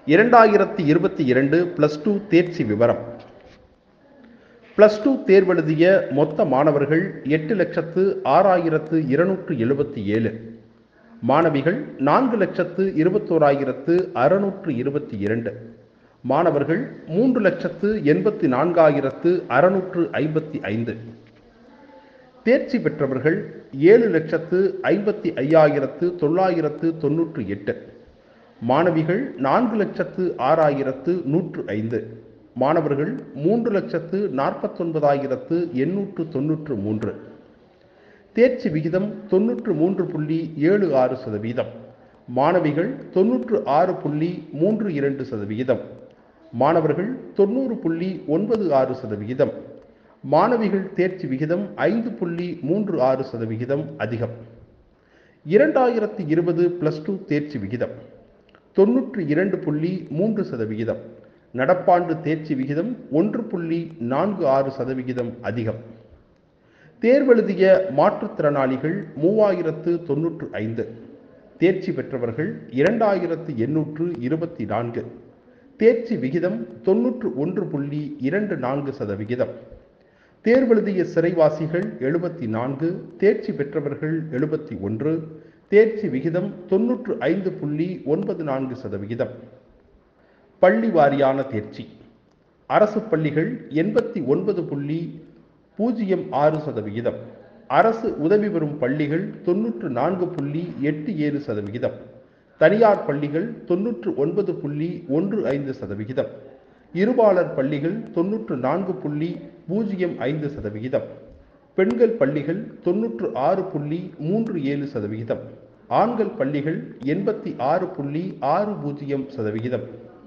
இரண்டாயிரத்தி இருபத்தி இரண்டு பிளஸ் டூ தேர்ச்சி விவரம் பிளஸ் டூ தேர்வெழுதிய மொத்த மாணவர்கள் எட்டு லட்சத்து ஆறாயிரத்து இருநூற்று எழுபத்தி ஏழு மாணவிகள் நான்கு லட்சத்து இருபத்தோராயிரத்து அறுநூற்று இருபத்தி இரண்டு மாணவர்கள் மூன்று லட்சத்து எண்பத்தி நான்காயிரத்து அறுநூற்று ஐம்பத்தி ஐந்து தேர்ச்சி பெற்றவர்கள் ஏழு லட்சத்து ஐம்பத்தி ஐயாயிரத்து தொள்ளாயிரத்து தொன்னூற்று எட்டு மாணவிகள் நான்கு லட்சத்து ஆறாயிரத்து நூற்று ஐந்து மாணவர்கள் மூன்று லட்சத்து நாற்பத்தொன்பதாயிரத்து எண்ணூற்று தொன்னூற்று மூன்று தேர்ச்சி விகிதம் தொன்னூற்று மூன்று புள்ளி ஏழு ஆறு சதவீதம் மாணவிகள் தொன்னூற்று ஆறு புள்ளி மூன்று இரண்டு சதவிகிதம் மாணவர்கள் தொண்ணூறு புள்ளி ஒன்பது ஆறு சதவிகிதம் மாணவிகள் தேர்ச்சி விகிதம் ஐந்து புள்ளி மூன்று ஆறு சதவிகிதம் அதிகம் இரண்டாயிரத்தி இருபது பிளஸ் டூ தேர்ச்சி விகிதம் தொன்னூற்று இரண்டு புள்ளி மூன்று சதவிகிதம் நடப்பாண்டு தேர்ச்சி விகிதம் ஒன்று புள்ளி நான்கு ஆறு சதவிகிதம் அதிகம் தேர்வெழுதிய மாற்றுத்திறனாளிகள் மூவாயிரத்து தொன்னூற்று ஐந்து தேர்ச்சி பெற்றவர்கள் இரண்டாயிரத்து எண்ணூற்று இருபத்தி நான்கு தேர்ச்சி விகிதம் தொன்னூற்று ஒன்று புள்ளி இரண்டு நான்கு சதவிகிதம் தேர்வெழுதிய சிறைவாசிகள் எழுபத்தி நான்கு தேர்ச்சி பெற்றவர்கள் எழுபத்தி ஒன்று தேர்ச்சி விகிதம் தொன்னூற்று ஐந்து புள்ளி ஒன்பது நான்கு சதவிகிதம் பள்ளி வாரியான தேர்ச்சி அரசு பள்ளிகள் எண்பத்தி ஒன்பது புள்ளி பூஜ்ஜியம் ஆறு சதவிகிதம் அரசு உதவி பெறும் பள்ளிகள் தொன்னூற்று நான்கு புள்ளி எட்டு ஏழு சதவிகிதம் தனியார் பள்ளிகள் தொன்னூற்று ஒன்பது புள்ளி ஒன்று ஐந்து சதவிகிதம் இருபாலர் பள்ளிகள் தொன்னூற்று நான்கு புள்ளி பூஜ்ஜியம் ஐந்து சதவிகிதம் பெண்கள் பள்ளிகள் தொன்னூற்று ஆறு புள்ளி மூன்று ஏழு சதவிகிதம் ஆண்கள் பள்ளிகள் எண்பத்தி ஆறு புள்ளி ஆறு பூஜ்ஜியம் சதவிகிதம்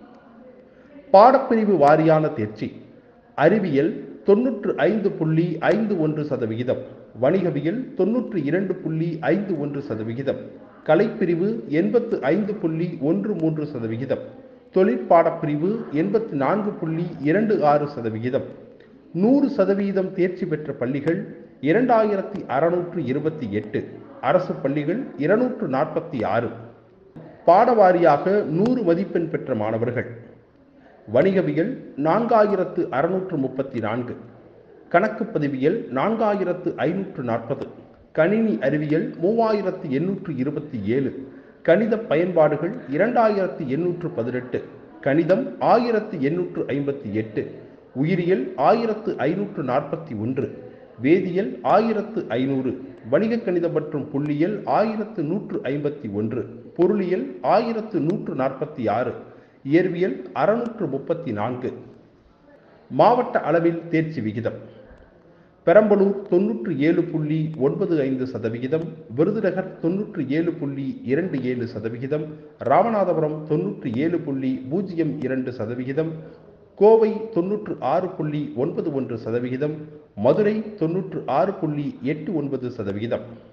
பாடப்பிரிவு வாரியான தேர்ச்சி அறிவியல் தொன்னூற்று ஐந்து புள்ளி ஐந்து ஒன்று சதவிகிதம் வணிகவியல் தொன்னூற்று இரண்டு புள்ளி ஐந்து ஒன்று சதவிகிதம் கலைப்பிரிவு எண்பத்து ஐந்து புள்ளி ஒன்று மூன்று சதவிகிதம் தொழிற்பாடப்பிரிவு எண்பத்தி நான்கு புள்ளி இரண்டு ஆறு சதவிகிதம் நூறு சதவீதம் தேர்ச்சி பெற்ற பள்ளிகள் இரண்டாயிரத்தி அறுநூற்று இருபத்தி எட்டு அரசு பள்ளிகள் இருநூற்று நாற்பத்தி ஆறு பாடவாரியாக நூறு மதிப்பெண் பெற்ற மாணவர்கள் வணிகவியல் நான்காயிரத்து அறுநூற்று முப்பத்தி நான்கு கணக்கு பதிவியல் நான்காயிரத்து ஐநூற்று நாற்பது கணினி அறிவியல் மூவாயிரத்து எண்ணூற்று இருபத்தி ஏழு கணித பயன்பாடுகள் இரண்டாயிரத்து எண்ணூற்று பதினெட்டு கணிதம் ஆயிரத்து எண்ணூற்று ஐம்பத்தி எட்டு உயிரியல் ஆயிரத்து ஐநூற்று நாற்பத்தி ஒன்று வேதியியல் ஆயிரத்து ஐநூறு வணிக கணிதம் மற்றும் புள்ளியியல் ஆயிரத்து நூற்று ஐம்பத்தி ஒன்று பொருளியல் ஆயிரத்து நூற்று நாற்பத்தி ஆறு இயற்பியல் அறுநூற்று முப்பத்தி நான்கு மாவட்ட அளவில் தேர்ச்சி விகிதம் பெரம்பலூர் தொன்னூற்று ஏழு புள்ளி ஒன்பது ஐந்து சதவிகிதம் விருதுநகர் தொன்னூற்று ஏழு புள்ளி இரண்டு ஏழு சதவிகிதம் ராமநாதபுரம் தொன்னூற்று ஏழு புள்ளி பூஜ்ஜியம் இரண்டு சதவிகிதம் கோவை தொன்னூற்று ஆறு புள்ளி ஒன்பது ஒன்று சதவிகிதம் மதுரை தொன்னூற்று ஆறு புள்ளி எட்டு ஒன்பது சதவிகிதம்